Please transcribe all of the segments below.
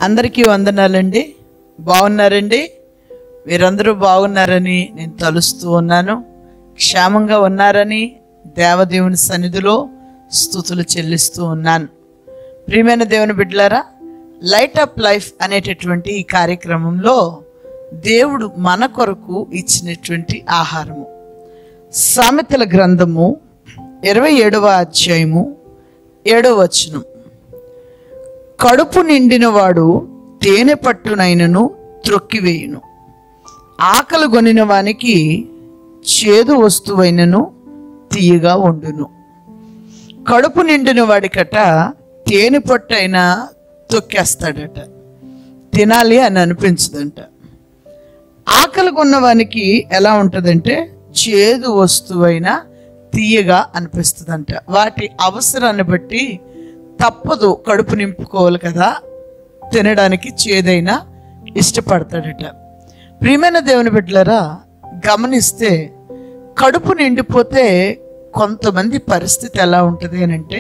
అందరికీ వందనాలండి బాగున్నారండి మీరందరూ బాగున్నారని నేను తలుస్తూ ఉన్నాను క్షేమంగా ఉన్నారని దేవదేవుని సన్నిధిలో స్థుతులు చెల్లిస్తూ ఉన్నాను ప్రియమైన దేవుని బిడ్డలారా లైట్ అప్ లైఫ్ అనేటటువంటి ఈ కార్యక్రమంలో దేవుడు మన కొరకు ఇచ్చినటువంటి ఆహారము సామెతల గ్రంథము ఇరవై ఏడవ అధ్యాయము ఏడవ వచనం కడుపు నిండినవాడు తేనె పట్టునైనను త్రొక్కివేయును ఆకలి కొనిన వానికి చేదు వస్తువైనను తీయగా ఉండును కడుపు నిండిన వాడికట తేనె పట్టు అయినా తొక్కేస్తాడట తినాలి అని అనిపించదంట ఆకలి కొన్నవానికి ఎలా ఉంటుందంటే చేదు వస్తువైన తీయగా అనిపిస్తుందంట వాటి అవసరాన్ని బట్టి తప్పదు కడుపు నింపుకోవాలి కదా తినడానికి చేదైనా ఇష్టపడతాడట ప్రియమైన దేవుని బిడ్డలారా గమనిస్తే కడుపు నిండిపోతే కొంతమంది పరిస్థితి ఎలా ఉంటుంది అని అంటే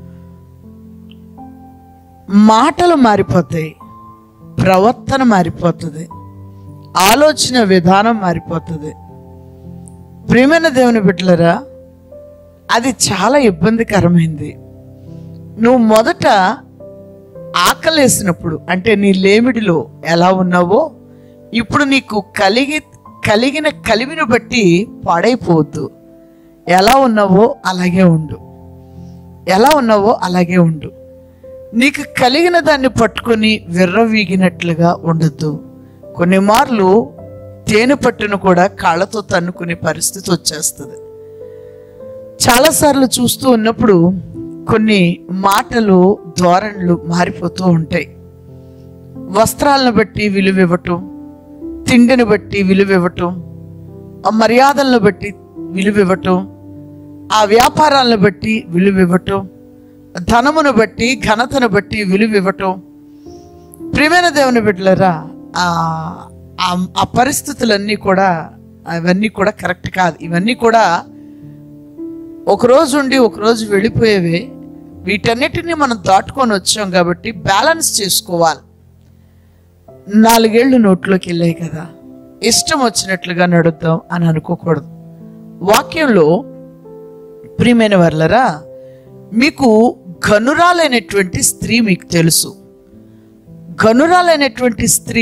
మాటలు మారిపోతాయి ప్రవర్తన మారిపోతుంది ఆలోచన విధానం మారిపోతుంది ప్రియమైన దేవుని బిడ్డలరా అది చాలా ఇబ్బందికరమైంది నువ్వు మొదట ఆకలేసినప్పుడు అంటే నీ లేమిడిలో ఎలా ఉన్నావో ఇప్పుడు నీకు కలిగి కలిగిన కలిమిని బట్టి పాడైపోవద్దు ఎలా ఉన్నావో అలాగే ఉండు ఎలా ఉన్నావో అలాగే ఉండు నీకు కలిగిన దాన్ని పట్టుకొని విర్రవీగినట్లుగా ఉండద్దు కొన్ని మార్లు తేనె పట్టును కూడా కాళ్ళతో తన్నుకునే పరిస్థితి వచ్చేస్తుంది చాలాసార్లు చూస్తూ ఉన్నప్పుడు కొన్ని మాటలు ధోరణులు మారిపోతూ ఉంటాయి వస్త్రాలను బట్టి విలువ ఇవ్వటం తిండిని బట్టి విలువ ఇవ్వటం ఆ మర్యాదలను బట్టి విలువ ఇవ్వటం ఆ వ్యాపారాలను బట్టి విలువ ఇవ్వటం ధనమును బట్టి ఘనతను బట్టి విలువ ఇవ్వటం ప్రియమైన దేవుని బిడ్డలరా ఆ- ఆ- ఆ పరిస్థితులన్నీ కూడా అవన్నీ కూడా కరెక్ట్ కాదు ఇవన్నీ కూడా ఒకరోజు ఉండి ఒకరోజు వెళ్ళిపోయేవే వీటన్నిటిని మనం దాటుకొని వచ్చాం కాబట్టి బ్యాలెన్స్ చేసుకోవాలి నాలుగేళ్లు నోట్లోకి వెళ్ళాయి కదా ఇష్టం వచ్చినట్లుగా నడుద్దాం అని అనుకోకూడదు వాక్యంలో ప్రియమైన వర్లరా మీకు గనురాలైనటువంటి స్త్రీ మీకు తెలుసు గనురాలైనటువంటి స్త్రీ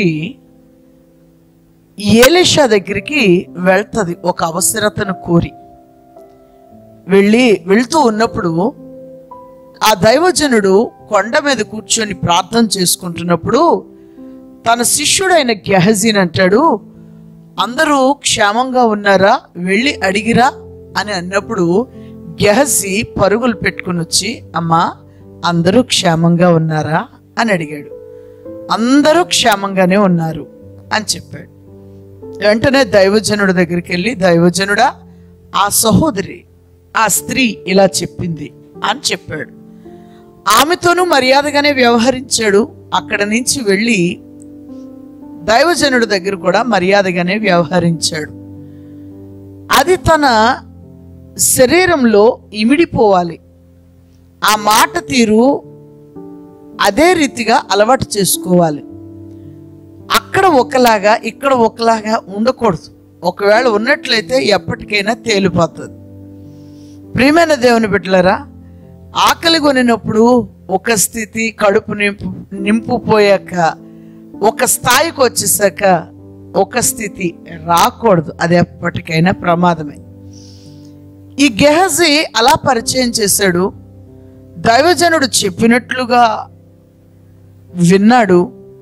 ఏలిషా దగ్గరికి వెళ్తుంది ఒక అవసరతను కోరి వెళ్ళి వెళ్తూ ఉన్నప్పుడు ఆ దైవజనుడు కొండ మీద కూర్చొని ప్రార్థన చేసుకుంటున్నప్పుడు తన శిష్యుడైన గెహజీన్ అంటాడు అందరూ క్షేమంగా ఉన్నారా వెళ్ళి అడిగిరా అని అన్నప్పుడు గెహజీ పరుగులు పెట్టుకుని వచ్చి అమ్మా అందరూ క్షేమంగా ఉన్నారా అని అడిగాడు అందరూ క్షేమంగానే ఉన్నారు అని చెప్పాడు వెంటనే దైవజనుడి దగ్గరికి వెళ్ళి దైవజనుడా ఆ సహోదరి ఆ స్త్రీ ఇలా చెప్పింది అని చెప్పాడు ఆమెతోనూ మర్యాదగానే వ్యవహరించాడు అక్కడ నుంచి వెళ్ళి దైవజనుడి దగ్గర కూడా మర్యాదగానే వ్యవహరించాడు అది తన శరీరంలో ఇమిడిపోవాలి ఆ మాట తీరు అదే రీతిగా అలవాటు చేసుకోవాలి అక్కడ ఒకలాగా ఇక్కడ ఒకలాగా ఉండకూడదు ఒకవేళ ఉన్నట్లయితే ఎప్పటికైనా తేలిపోతుంది ప్రియమైన దేవుని బిడ్డలరా ఆకలి కొనినప్పుడు ఒక స్థితి కడుపు నింపు నింపుపోయాక ఒక స్థాయికి వచ్చేసాక ఒక స్థితి రాకూడదు అది ఎప్పటికైనా ప్రమాదమే ఈ గెహజీ అలా పరిచయం చేశాడు దైవజనుడు చెప్పినట్లుగా విన్నాడు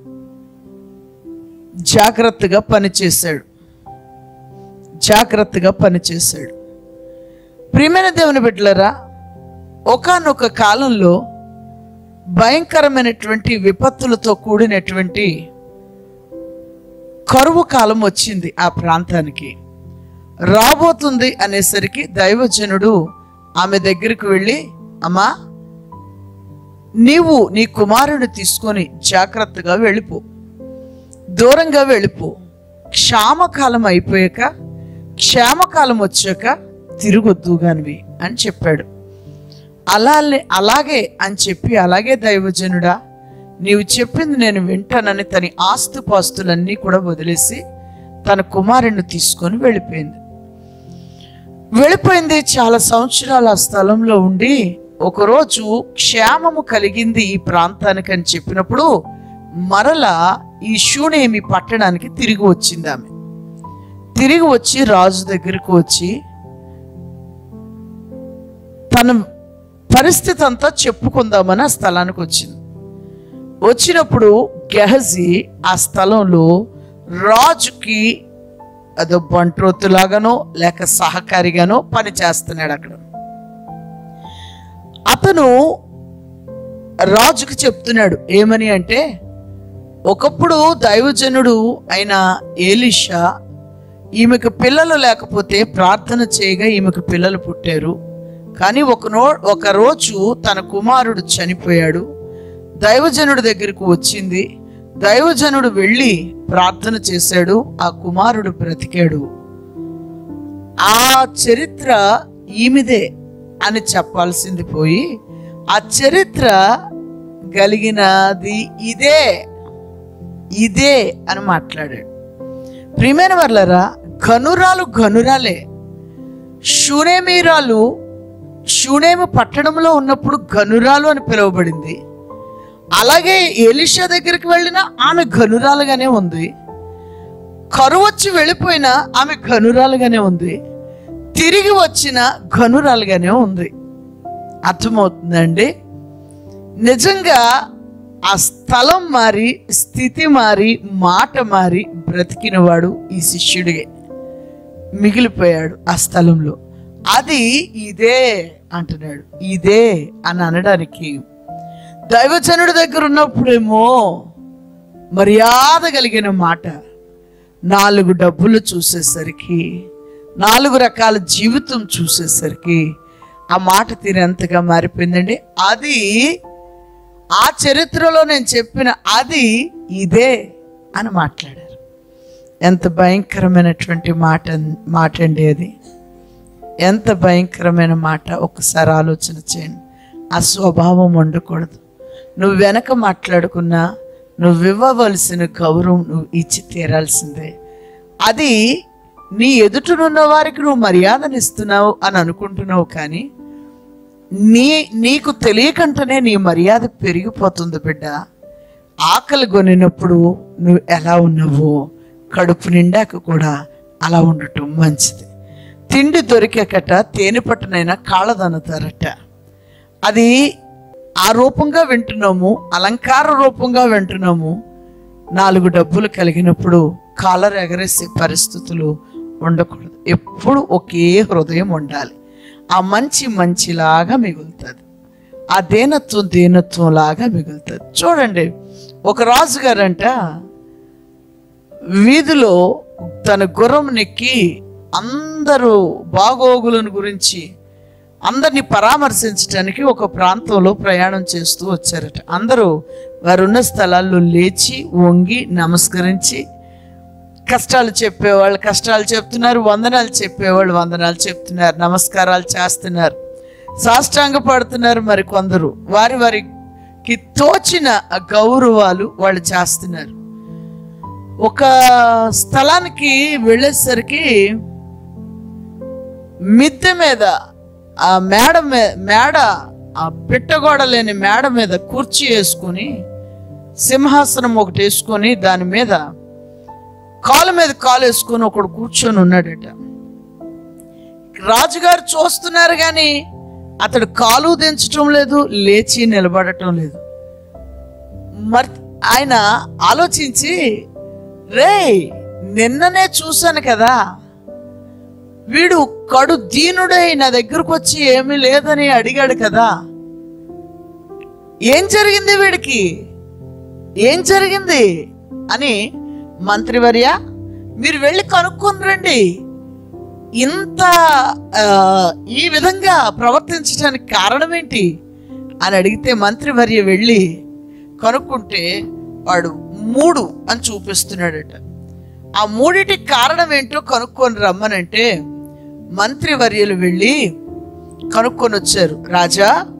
జాగ్రత్తగా పనిచేశాడు జాగ్రత్తగా పనిచేశాడు ప్రియమైన దేవుని బిడ్డలరా ఒకానొక కాలంలో భయంకరమైనటువంటి విపత్తులతో కూడినటువంటి కరువు కాలం వచ్చింది ఆ ప్రాంతానికి రాబోతుంది అనేసరికి దైవజనుడు ఆమె దగ్గరికి వెళ్ళి అమ్మా నీవు నీ కుమారుని తీసుకొని జాగ్రత్తగా వెళ్ళిపో దూరంగా వెళ్ళిపో క్షామకాలం అయిపోయాక క్షేమకాలం వచ్చాక తిరగొద్దు గానివి అని చెప్పాడు అలా అలాగే అని చెప్పి అలాగే దైవజనుడా నీవు చెప్పింది నేను వింటానని తన ఆస్తుపాస్తులన్నీ కూడా వదిలేసి తన కుమారుణ్ణి తీసుకొని వెళ్ళిపోయింది వెళ్ళిపోయింది చాలా సంవత్సరాలు ఆ స్థలంలో ఉండి ఒకరోజు క్షేమము కలిగింది ఈ ప్రాంతానికి అని చెప్పినప్పుడు మరలా ఈ షూనేమి పట్టణానికి తిరిగి వచ్చింది ఆమె తిరిగి వచ్చి రాజు దగ్గరకు వచ్చి తన పరిస్థితి అంతా చెప్పుకుందామని ఆ స్థలానికి వచ్చింది వచ్చినప్పుడు గెహజీ ఆ స్థలంలో రాజుకి అదో బంట్రోతులాగానో లేక సహకారిగానో పని చేస్తున్నాడు అక్కడ అతను రాజుకి చెప్తున్నాడు ఏమని అంటే ఒకప్పుడు దైవజనుడు అయిన ఏలిషా ఈమెకు పిల్లలు లేకపోతే ప్రార్థన చేయగా ఈమెకు పిల్లలు పుట్టారు కానీ ఒక నో ఒక రోజు తన కుమారుడు చనిపోయాడు దైవజనుడి దగ్గరకు వచ్చింది దైవజనుడు వెళ్ళి ప్రార్థన చేశాడు ఆ కుమారుడు బ్రతికాడు ఆ చరిత్ర ఈమెదే అని చెప్పాల్సింది పోయి ఆ చరిత్ర కలిగినది ఇదే ఇదే అని మాట్లాడాడు ప్రియమైన వాళ్ళరా ఘనురాలు ఘనురాలే షూనేమీరాలు షూనేము పట్టణంలో ఉన్నప్పుడు ఘనురాలు అని పిలువబడింది అలాగే ఎలిషా దగ్గరికి వెళ్ళిన ఆమె ఘనురాలుగానే ఉంది కరువు వచ్చి వెళ్ళిపోయినా ఆమె ఘనురాలుగానే ఉంది తిరిగి వచ్చిన ఘనురాలుగానే ఉంది అర్థమవుతుందండి నిజంగా ఆ స్థలం మారి స్థితి మారి మాట మారి బ్రతికినవాడు ఈ శిష్యుడిగే మిగిలిపోయాడు ఆ స్థలంలో అది ఇదే అంటున్నాడు ఇదే అని అనడానికి దైవజనుడి దగ్గర ఉన్నప్పుడేమో మర్యాద కలిగిన మాట నాలుగు డబ్బులు చూసేసరికి నాలుగు రకాల జీవితం చూసేసరికి ఆ మాట తీరెంతగా మారిపోయిందండి అది ఆ చరిత్రలో నేను చెప్పిన అది ఇదే అని మాట్లాడారు ఎంత భయంకరమైనటువంటి మాట మాట అండి అది ఎంత భయంకరమైన మాట ఒకసారి ఆలోచన చేయండి ఆ స్వభావం ఉండకూడదు నువ్వు వెనక మాట్లాడుకున్నా నువ్వు ఇవ్వవలసిన గౌరవం నువ్వు ఇచ్చి తీరాల్సిందే అది నీ ఎదుటనున్న వారికి నువ్వు మర్యాదనిస్తున్నావు అని అనుకుంటున్నావు కానీ నీ నీకు తెలియకంటనే నీ మర్యాద పెరిగిపోతుంది బిడ్డ ఆకలి కొనినప్పుడు నువ్వు ఎలా ఉన్నావో కడుపు నిండాక కూడా అలా ఉండటం మంచిది తిండి దొరికాకట తేనె పట్టునైనా కాళ్ళదనుతారట అది ఆ రూపంగా వింటున్నాము అలంకార రూపంగా వింటున్నాము నాలుగు డబ్బులు కలిగినప్పుడు కాలర్ ఎగరేసే పరిస్థితులు ఉండకూడదు ఎప్పుడు ఒకే హృదయం ఉండాలి ఆ మంచి మంచిలాగా మిగులుతుంది ఆ దేనత్వం దేనత్వం లాగా మిగులుతుంది చూడండి ఒక రాజుగారంట వీధిలో తన గుర్రం నెక్కి అందరూ బాగోగులను గురించి అందరినీ పరామర్శించడానికి ఒక ప్రాంతంలో ప్రయాణం చేస్తూ వచ్చారట అందరూ వారున్న స్థలాల్లో లేచి వంగి నమస్కరించి కష్టాలు చెప్పేవాళ్ళు కష్టాలు చెప్తున్నారు వందనాలు చెప్పేవాళ్ళు వందనాలు చెప్తున్నారు నమస్కారాలు చేస్తున్నారు సాష్టాంగ పడుతున్నారు మరి కొందరు వారి వారికి తోచిన ఆ గౌరవాలు వాళ్ళు చేస్తున్నారు ఒక స్థలానికి వెళ్ళేసరికి మిద్దె మీద ఆ మేడ మీద మేడ ఆ పిట్టగోడ లేని మేడ మీద కుర్చీ వేసుకొని సింహాసనం ఒకటి వేసుకొని దాని మీద కాలు మీద కాలు వేసుకొని ఒకడు కూర్చొని ఉన్నాడట రాజుగారు చూస్తున్నారు కానీ అతడు కాలు దించటం లేదు లేచి నిలబడటం లేదు మరి ఆయన ఆలోచించి రే నిన్ననే చూశాను కదా వీడు కడు దీనుడై నా దగ్గరకు వచ్చి ఏమీ లేదని అడిగాడు కదా ఏం జరిగింది వీడికి ఏం జరిగింది అని మంత్రివర్య మీరు వెళ్ళి కనుక్కొని రండి ఇంత ఆ, ఈ విధంగా ప్రవర్తించడానికి కారణం ఏంటి అని అడిగితే మంత్రివర్య వెళ్ళి కనుక్కుంటే వాడు మూడు అని చూపిస్తున్నాడట ఆ మూడిటికి కారణం ఏంటో కనుక్కొని రమ్మనంటే మంత్రివర్యులు వెళ్ళి కనుక్కొని వచ్చారు రాజా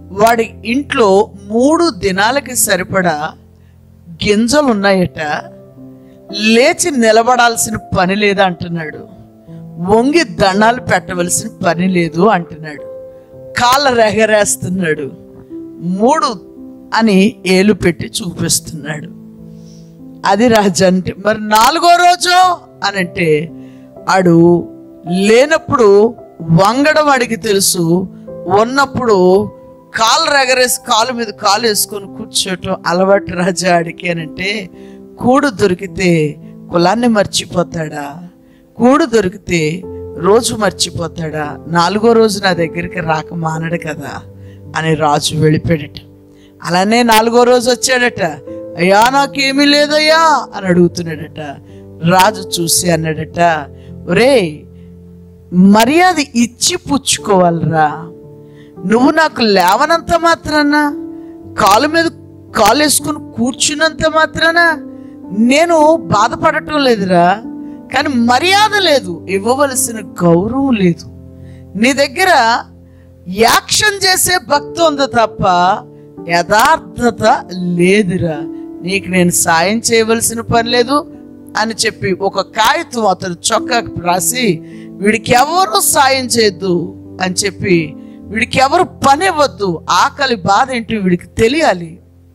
వాడి ఇంట్లో మూడు దినాలకి సరిపడా గింజలు ఉన్నాయట లేచి నిలబడాల్సిన పని లేదు అంటున్నాడు వంగి దండాలు పెట్టవలసిన పని లేదు అంటున్నాడు కాళ్ళ రెగరేస్తున్నాడు మూడు అని ఏలు పెట్టి చూపిస్తున్నాడు అది రాజు అంటే మరి నాలుగో రోజు అని అంటే ఆడు లేనప్పుడు వంగడం వాడికి తెలుసు ఉన్నప్పుడు కాలు రెగరేసి కాలు మీద కాలు వేసుకొని కూర్చోటం అలవాటు రాజా ఆడికి అని అంటే కూడు దొరికితే కులాన్ని మర్చిపోతాడా కూడు దొరికితే రోజు మర్చిపోతాడా నాలుగో రోజు నా దగ్గరికి రాక మానడు కదా అని రాజు వెళ్ళిపోయాడట అలానే నాలుగో రోజు వచ్చాడట అయ్యా నాకేమీ లేదయ్యా అని అడుగుతున్నాడట రాజు చూసి అన్నాడట ఒరే మర్యాద ఇచ్చి పుచ్చుకోవాలిరా నువ్వు నాకు లేవనంత మాత్రాన కాలు మీద కాలు వేసుకుని కూర్చున్నంత మాత్రాన నేను బాధపడటం లేదురా కానీ మర్యాద లేదు ఇవ్వవలసిన గౌరవం లేదు నీ దగ్గర యాక్షన్ చేసే భక్తి ఉంది తప్ప యథార్థత లేదురా నీకు నేను సాయం చేయవలసిన పని లేదు అని చెప్పి ఒక కాగితం అతను చొక్కాకి రాసి వీడికి ఎవరు సాయం చేయొద్దు అని చెప్పి వీడికి ఎవరు పని ఇవ్వద్దు ఆకలి బాధ ఏంటి వీడికి తెలియాలి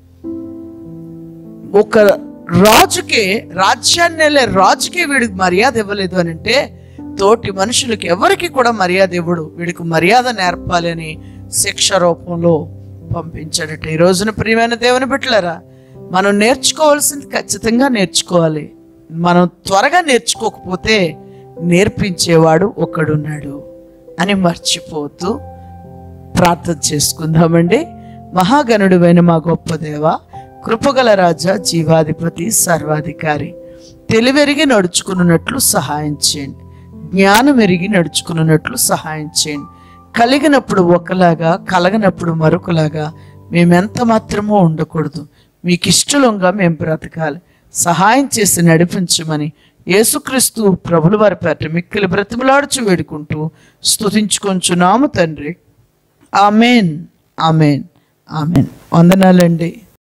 ఒక రాజుకే రాజ్యాన్ని వెళ్ళే రాజుకే వీడికి మర్యాద ఇవ్వలేదు అని అంటే తోటి మనుషులకి ఎవరికి కూడా మర్యాద ఇవ్వడు వీడికి మర్యాద నేర్పాలి అని శిక్ష రూపంలో పంపించాడట ఈ రోజున ప్రియమైన దేవుని బిడ్డలారా మనం నేర్చుకోవాల్సింది ఖచ్చితంగా నేర్చుకోవాలి మనం త్వరగా నేర్చుకోకపోతే నేర్పించేవాడు ఒకడున్నాడు అని మర్చిపోతూ ప్రార్థన చేసుకుందామండి మహాగణుడువైన మా గొప్ప దేవ కృపగల రాజా జీవాధిపతి సర్వాధికారి తెలివెరిగి నడుచుకున్నట్లు సహాయం చేయండి జ్ఞానం ఎరిగి నడుచుకున్నట్లు సహాయం చేయండి కలిగినప్పుడు ఒకలాగా కలగనప్పుడు మరొకలాగా మేమెంత మాత్రమో ఉండకూడదు మీకు ఇష్టలంగా మేము బ్రతకాలి సహాయం చేసి నడిపించమని యేసుక్రీస్తు ప్రభుల వారి పేట మిక్కిలి బ్రతిమలాడుచు వేడుకుంటూ స్తుతించుకొంచున్నాము తండ్రి ఆమెన్ ఆమెన్ ఆమెన్ వందనాలండి